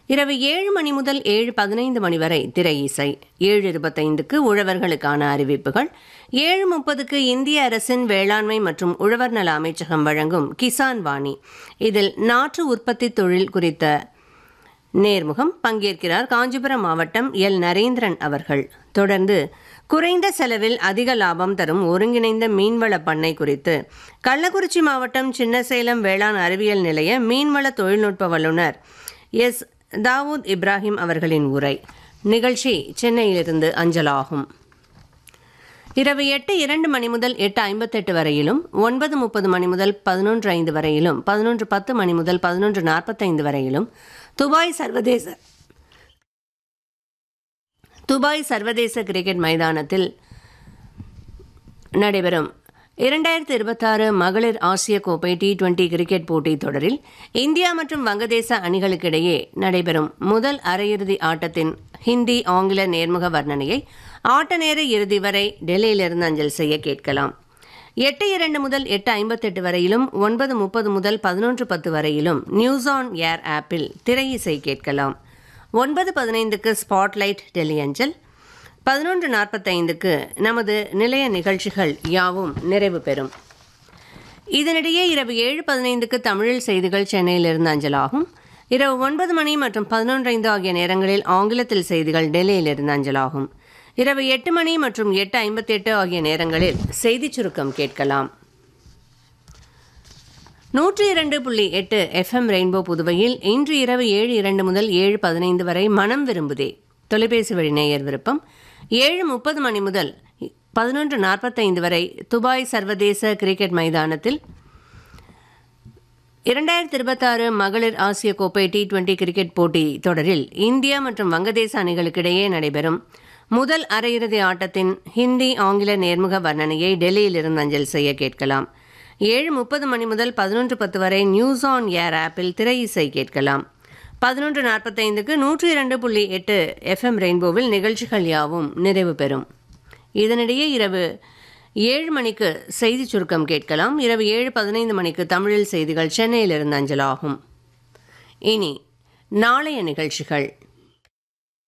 இரவு ஏழு மணி முதல் ஏழு பதினைந்து மணி வரை திரை இசை ஏழு இருபத்தைந்துக்கு உழவர்களுக்கான அறிவிப்புகள் ஏழு முப்பதுக்கு இந்திய அரசின் வேளாண்மை மற்றும் உழவர் நல அமைச்சகம் வழங்கும் கிசான் வாணி இதில் நாற்று உற்பத்தி தொழில் குறித்த நேர்முகம் பங்கேற்கிறார் காஞ்சிபுரம் மாவட்டம் எல் நரேந்திரன் அவர்கள் தொடர்ந்து குறைந்த செலவில் அதிக லாபம் தரும் ஒருங்கிணைந்த மீன்வள பண்ணை குறித்து கள்ளக்குறிச்சி மாவட்டம் சின்னசேலம் வேளாண் அறிவியல் நிலைய மீன்வள தொழில்நுட்ப வல்லுநர் எஸ் தாவூத் இப்ராஹிம் அவர்களின் உரை நிகழ்ச்சி சென்னையிலிருந்து அஞ்சலாகும் இரவு எட்டு இரண்டு மணி முதல் எட்டு ஐம்பத்தெட்டு வரையிலும் ஒன்பது முப்பது மணி முதல் பதினொன்று ஐந்து வரையிலும் பதினொன்று பத்து மணி முதல் பதினொன்று நாற்பத்தைந்து வரையிலும் துபாய் சர்வதேச துபாய் சர்வதேச கிரிக்கெட் மைதானத்தில் நடைபெறும் இரண்டாயிரத்தி இருபத்தாறு மகளிர் ஆசிய கோப்பை டி டுவெண்டி கிரிக்கெட் போட்டித் தொடரில் இந்தியா மற்றும் வங்கதேச அணிகளுக்கிடையே நடைபெறும் முதல் அரையிறுதி ஆட்டத்தின் ஹிந்தி ஆங்கில நேர்முக வர்ணனையை ஆட்ட நேர இறுதி வரை டெல்லியிலிருந்து அஞ்சல் செய்ய கேட்கலாம் எட்டு இரண்டு முதல் எட்டு ஐம்பத்தெட்டு வரையிலும் ஒன்பது முப்பது முதல் பதினொன்று பத்து வரையிலும் நியூஸ் ஆன் ஏர் ஆப்பில் திரை இசை கேட்கலாம் ஒன்பது பதினைந்துக்கு ஸ்பாட்லைட் டெல்லி அஞ்சல் பதினொன்று நாற்பத்தைந்துக்கு நமது நிலைய நிகழ்ச்சிகள் யாவும் நிறைவு பெறும் இதனிடையே இரவு ஏழு பதினைந்துக்கு தமிழில் செய்திகள் சென்னையிலிருந்து அஞ்சலாகும் இரவு ஒன்பது மணி மற்றும் பதினொன்று ஐந்து ஆகிய நேரங்களில் ஆங்கிலத்தில் செய்திகள் டெல்லியிலிருந்து அஞ்சலாகும் இரவு எட்டு மணி மற்றும் எட்டு ஐம்பத்தி எட்டு ஆகிய நேரங்களில் செய்திச் சுருக்கம் கேட்கலாம் நூற்றி இரண்டு புள்ளி எட்டு எஃப்எம் ரெயின்போ புதுவையில் இன்று இரவு ஏழு இரண்டு முதல் ஏழு பதினைந்து வரை மனம் விரும்புதே தொலைபேசி வழி நேயர் விருப்பம் ஏழு முப்பது மணி முதல் பதினொன்று நாற்பத்தைந்து வரை துபாய் சர்வதேச கிரிக்கெட் மைதானத்தில் இரண்டாயிரத்தி இருபத்தாறு மகளிர் ஆசிய கோப்பை டி டுவெண்டி கிரிக்கெட் போட்டி தொடரில் இந்தியா மற்றும் வங்கதேச அணிகளுக்கிடையே நடைபெறும் முதல் அரையிறுதி ஆட்டத்தின் ஹிந்தி ஆங்கில நேர்முக வர்ணனையை டெல்லியிலிருந்து அஞ்சல் செய்ய கேட்கலாம் ஏழு முப்பது மணி முதல் பதினொன்று பத்து வரை நியூஸ் ஆன் ஏர் ஆப்பில் திரை இசை கேட்கலாம் பதினொன்று நாற்பத்தைந்துக்கு நூற்றி இரண்டு புள்ளி எட்டு எஃப்எம் ரெயின்போவில் நிகழ்ச்சிகள் யாவும் நிறைவு பெறும் இதனிடையே இரவு ஏழு மணிக்கு செய்திச் சுருக்கம் கேட்கலாம் இரவு ஏழு பதினைந்து மணிக்கு தமிழில் செய்திகள் சென்னையிலிருந்து அஞ்சலாகும் இனி நாளைய நிகழ்ச்சிகள்